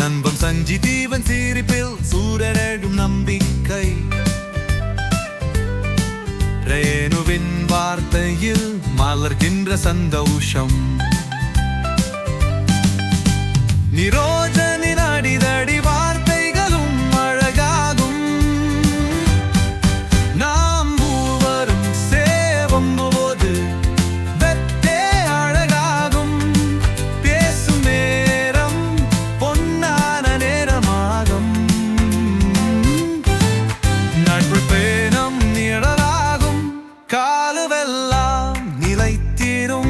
நண்பன் சஞ்சி தீவன் சிரிப்பில் சூரனழும் நம்பிக்கை ரேணுவின் வார்த்தையில் மலர்கின்ற சந்தோஷம் நிரோஜனின் அடிதடி வார்த்தைகளும் அழகாகும் நாம் மூவரும் சேவும் போது வெத்தே அழகாகும் பேசும் நேரம் பொன்னான நேரமாகும் நட்பு பேணம் நிழலாகும் காலுவெல்லாம் நிலைத்திரும்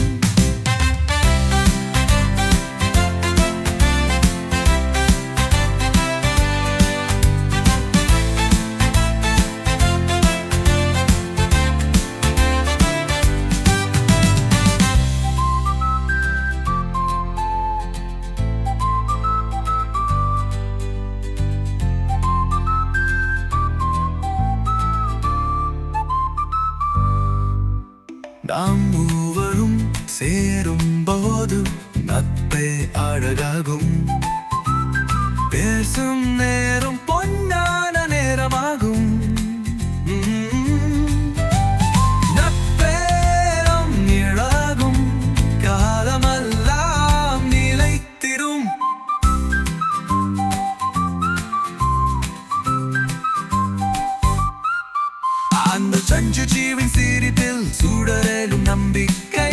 நாம் மூவரும் சேரும் போது நட்பே அழகாகும் பேசும் நேரம் பொன்னான நேரமாகும் உம். நட்பேரம் நிழலாகும் காலமெல்லாம் நிலைத்திரும் அந்த சஞ்சு ஜீவின் சிரிப்பில் சுடரேலும் நம்பிக்கை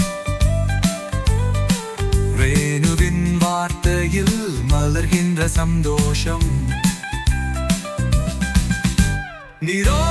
ரேணுவின் வார்த்தையில் மலர்கின்ற சந்தோஷம் நிரோ